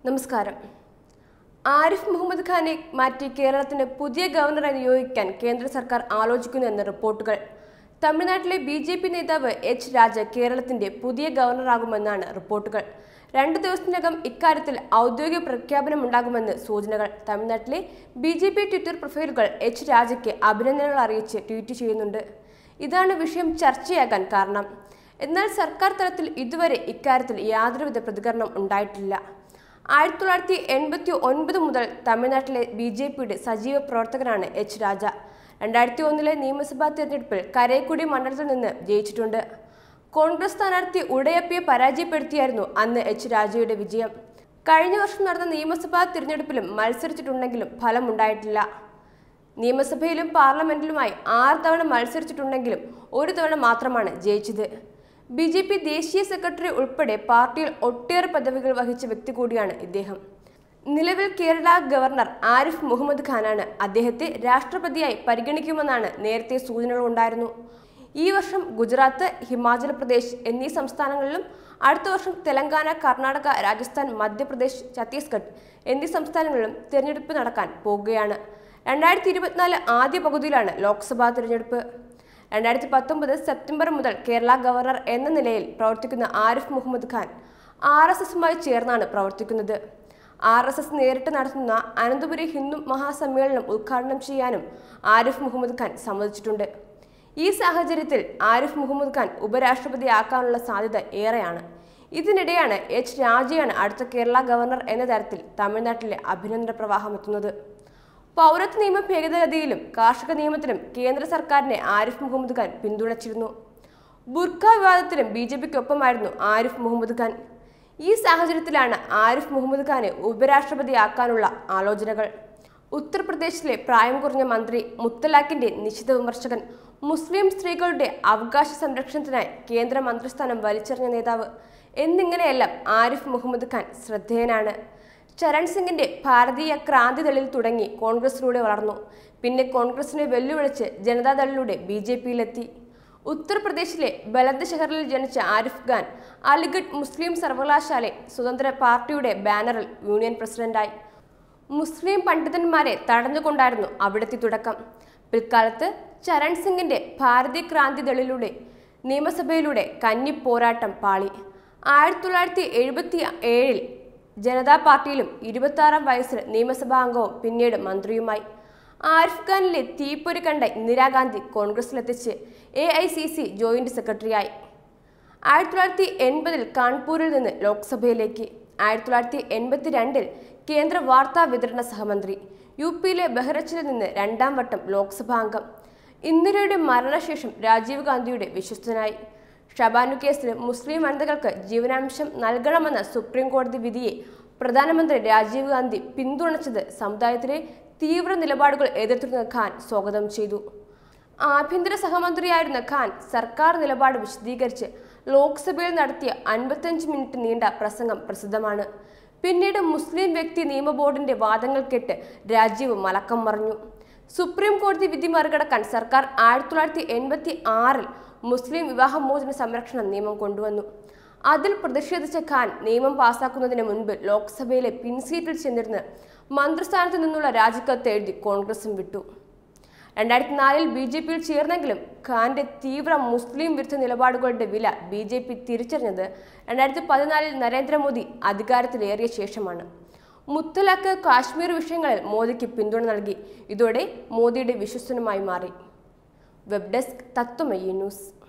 നമസ്കാരം ആരിഫ് മുഹമ്മദ് ഖാനെ മാറ്റി കേരളത്തിന് പുതിയ ഗവർണറെ നിയോഗിക്കാൻ കേന്ദ്ര സർക്കാർ ആലോചിക്കുന്നു എന്ന റിപ്പോർട്ടുകൾ തമിഴ്നാട്ടിലെ ബി ജെ പി നേതാവ് എച്ച് രാജ കേരളത്തിന്റെ പുതിയ ഗവർണറാകുമെന്നാണ് റിപ്പോർട്ടുകൾ രണ്ടു ദിവസത്തിനകം ഇക്കാര്യത്തിൽ ഔദ്യോഗിക പ്രഖ്യാപനമുണ്ടാകുമെന്ന് സൂചനകൾ തമിഴ്നാട്ടിലെ ബി ജെ പി ട്വിറ്റർ പ്രൊഫൈലുകൾ എച്ച് രാജയ്ക്ക് അഭിനന്ദനങ്ങൾ അറിയിച്ച് ട്വീറ്റ് ചെയ്യുന്നുണ്ട് ഇതാണ് വിഷയം ചർച്ചയാകാൻ കാരണം എന്നാൽ സർക്കാർ തലത്തിൽ ഇതുവരെ ഇക്കാര്യത്തിൽ യാതൊരുവിധ പ്രതികരണം ഉണ്ടായിട്ടില്ല ആയിരത്തി തൊള്ളായിരത്തി എൺപത്തി ഒൻപത് മുതൽ തമിഴ്നാട്ടിലെ ബി ജെ പിയുടെ സജീവ പ്രവർത്തകനാണ് എച്ച് രാജ രണ്ടായിരത്തി ഒന്നിലെ നിയമസഭാ തെരഞ്ഞെടുപ്പിൽ കരേക്കുടി മണ്ഡലത്തിൽ നിന്ന് ജയിച്ചിട്ടുണ്ട് കോൺഗ്രസ് സ്ഥാനാർത്ഥി ഉടയപ്പിയെ പരാജയപ്പെടുത്തിയായിരുന്നു അന്ന് എച്ച് രാജയുടെ വിജയം കഴിഞ്ഞ വർഷം നടന്ന നിയമസഭാ തിരഞ്ഞെടുപ്പിലും മത്സരിച്ചിട്ടുണ്ടെങ്കിലും ഫലമുണ്ടായിട്ടില്ല നിയമസഭയിലും പാർലമെന്റിലുമായി ആറ് തവണ മത്സരിച്ചിട്ടുണ്ടെങ്കിലും ഒരു തവണ മാത്രമാണ് ജയിച്ചത് ബി ജെ പി ദേശീയ സെക്രട്ടറി ഉൾപ്പെടെ പാർട്ടിയിൽ ഒട്ടേറെ പദവികൾ വഹിച്ച വ്യക്തി കൂടിയാണ് ഇദ്ദേഹം നിലവിൽ കേരള ഗവർണർ ആരിഫ് മുഹമ്മദ് ഖാനാണ് അദ്ദേഹത്തെ രാഷ്ട്രപതിയായി പരിഗണിക്കുമെന്നാണ് നേരത്തെ സൂചനകൾ ഉണ്ടായിരുന്നു ഈ വർഷം ഗുജറാത്ത് ഹിമാചൽ പ്രദേശ് എന്നീ സംസ്ഥാനങ്ങളിലും അടുത്ത വർഷം തെലങ്കാന കർണാടക രാജസ്ഥാൻ മധ്യപ്രദേശ് ഛത്തീസ്ഗഡ് എന്നീ സംസ്ഥാനങ്ങളിലും തിരഞ്ഞെടുപ്പ് നടക്കാൻ പോകുകയാണ് രണ്ടായിരത്തി ഇരുപത്തിനാല് ആദ്യ പകുതിയിലാണ് ലോക്സഭാ തിരഞ്ഞെടുപ്പ് രണ്ടായിരത്തി പത്തൊമ്പത് സെപ്റ്റംബർ മുതൽ കേരള ഗവർണർ എന്ന നിലയിൽ പ്രവർത്തിക്കുന്ന ആരിഫ് മുഹമ്മദ് ഖാൻ ആർ എസ് എസുമായി ചേർന്നാണ് പ്രവർത്തിക്കുന്നത് ആർ എസ് എസ് നേരിട്ട് നടത്തുന്ന അനന്തപുരി ഹിന്ദു മഹാസമ്മേളനം ഉദ്ഘാടനം ചെയ്യാനും ആരിഫ് മുഹമ്മദ് ഖാൻ സമ്മതിച്ചിട്ടുണ്ട് ഈ സാഹചര്യത്തിൽ ആരിഫ് മുഹമ്മദ് ഖാൻ ഉപരാഷ്ട്രപതിയാക്കാനുള്ള സാധ്യത ഏറെയാണ് ഇതിനിടെയാണ് എച്ച് രാജയാണ് അടുത്ത കേരള ഗവർണർ എന്ന തരത്തിൽ തമിഴ്നാട്ടിലെ അഭിനന്ദന പ്രവാഹം എത്തുന്നത് പൗരത്വ നിയമ ഭേദഗതിയിലും കാർഷിക നിയമത്തിലും കേന്ദ്ര സർക്കാരിനെ ആരിഫ് മുഹമ്മദ് ഖാൻ പിന്തുണച്ചിരുന്നു ബുർഖ വിവാദത്തിലും ബി ജെ പിക്കൊപ്പമായിരുന്നു ആരിഫ് മുഹമ്മദ് ഖാൻ ഈ സാഹചര്യത്തിലാണ് ആരിഫ് മുഹമ്മദ് ഖാനെ ഉപരാഷ്ട്രപതിയാക്കാനുള്ള ആലോചനകൾ ഉത്തർപ്രദേശിലെ പ്രായം കുറഞ്ഞ മന്ത്രി മുത്തലാഖിന്റെ നിശിത വിമർശകൻ മുസ്ലിം സ്ത്രീകളുടെ അവകാശ സംരക്ഷണത്തിനായി കേന്ദ്ര മന്ത്രിസ്ഥാനം വലിച്ചെറിഞ്ഞ നേതാവ് എന്നിങ്ങനെയെല്ലാം ആരിഫ് മുഹമ്മദ് ഖാൻ ശ്രദ്ധേയനാണ് ചരൺ സിംഗിന്റെ ഭാരതീയ ക്രാന്തിദളിൽ തുടങ്ങി കോൺഗ്രസിലൂടെ വളർന്നു പിന്നെ കോൺഗ്രസിനെ വെല്ലുവിളിച്ച് ജനതാദളിലൂടെ ബി ജെ പിയിലെത്തി ഉത്തർപ്രദേശിലെ ബലന്ദ് ജനിച്ച ആരിഫ് ഖാൻ അലിഗഡ് മുസ്ലിം സർവകലാശാല സ്വതന്ത്ര പാർട്ടിയുടെ ബാനറിൽ യൂണിയൻ പ്രസിഡന്റായി മുസ്ലിം പണ്ഡിതന്മാരെ തടഞ്ഞുകൊണ്ടായിരുന്നു അവിടുത്തെ തുടക്കം പിൽക്കാലത്ത് ചരൺ സിംഗിന്റെ ഭാരതീയ ക്രാന്തിദളിലൂടെ നിയമസഭയിലൂടെ കന്നി പോരാട്ടം പാളി ആയിരത്തി തൊള്ളായിരത്തി എഴുപത്തി ഏഴിൽ ജനതാ പാർട്ടിയിലും ഇരുപത്തി വയസ്സിൽ നിയമസഭാ അംഗവും പിന്നീട് മന്ത്രിയുമായി ആരിഫ് ഖാനിലെ തീപ്പൊരി കണ്ട ഇന്ദിരാഗാന്ധി കോൺഗ്രസിലെത്തിച്ച് A I C C joint സെക്രട്ടറിയായി ആയിരത്തി തൊള്ളായിരത്തി എൺപതിൽ കാൺപൂരിൽ നിന്ന് ലോക്സഭയിലേക്ക് ആയിരത്തി തൊള്ളായിരത്തി എൺപത്തി രണ്ടിൽ കേന്ദ്ര വാർത്താ വിതരണ സഹമന്ത്രി യു പിയിലെ ബഹ്റച്ചിൽ നിന്ന് രണ്ടാം വട്ടം ലോക്സഭാ അംഗം ഇന്ദിരയുടെ മരണശേഷം രാജീവ് ഗാന്ധിയുടെ വിശ്വസ്തനായി ഷബാനു കേസിൽ മുസ്ലിം വനിതകൾക്ക് ജീവനാംശം നൽകണമെന്ന സുപ്രീം കോടതി വിധിയെ പ്രധാനമന്ത്രി രാജീവ് ഗാന്ധി പിന്തുണച്ചത് സമുദായത്തിലെ തീവ്ര നിലപാടുകൾ എതിർത്തിരുന്ന ഖാൻ സ്വാഗതം ചെയ്തു ആഭ്യന്തര സഹമന്ത്രിയായിരുന്ന ഖാൻ സർക്കാർ നിലപാട് വിശദീകരിച്ച് ലോക്സഭയിൽ നടത്തിയ അൻപത്തഞ്ച് മിനിറ്റ് നീണ്ട പ്രസംഗം പ്രസിദ്ധമാണ് പിന്നീട് മുസ്ലിം വ്യക്തി നിയമ ബോർഡിന്റെ വാദങ്ങൾ കേട്ട് രാജീവ് മലക്കം മറിഞ്ഞു സുപ്രീം കോടതി വിധി മറികടക്കാൻ സർക്കാർ ആയിരത്തി തൊള്ളായിരത്തി എൺപത്തി ആറിൽ മുസ്ലിം വിവാഹമോചന സംരക്ഷണ നിയമം കൊണ്ടുവന്നു അതിൽ പ്രതിഷേധിച്ച ഖാൻ നിയമം പാസാക്കുന്നതിന് മുൻപ് ലോക്സഭയിലെ പിൻസീറ്റിൽ ചെന്നിരുന്ന് മന്ത്രിസ്ഥാനത്ത് നിന്നുള്ള രാജിക്കത്ത് എഴുതി കോൺഗ്രസും വിട്ടു രണ്ടായിരത്തി നാലിൽ ബി ജെ പിയിൽ ചേർന്നെങ്കിലും ഖാന്റെ തീവ്ര മുസ്ലിം വിരുദ്ധ നിലപാടുകളുടെ വില ബി ജെ പി തിരിച്ചറിഞ്ഞത് രണ്ടായിരത്തി പതിനാലിൽ നരേന്ദ്രമോദി അധികാരത്തിലേറിയ ശേഷമാണ് മുത്തലാഖ് കാശ്മീർ വിഷയങ്ങളിൽ മോദിക്ക് പിന്തുണ നൽകി ഇതോടെ മോദിയുടെ വിശ്വസനുമായി മാറി വെബ് ഡെസ്ക് തത്വമയി ന്യൂസ്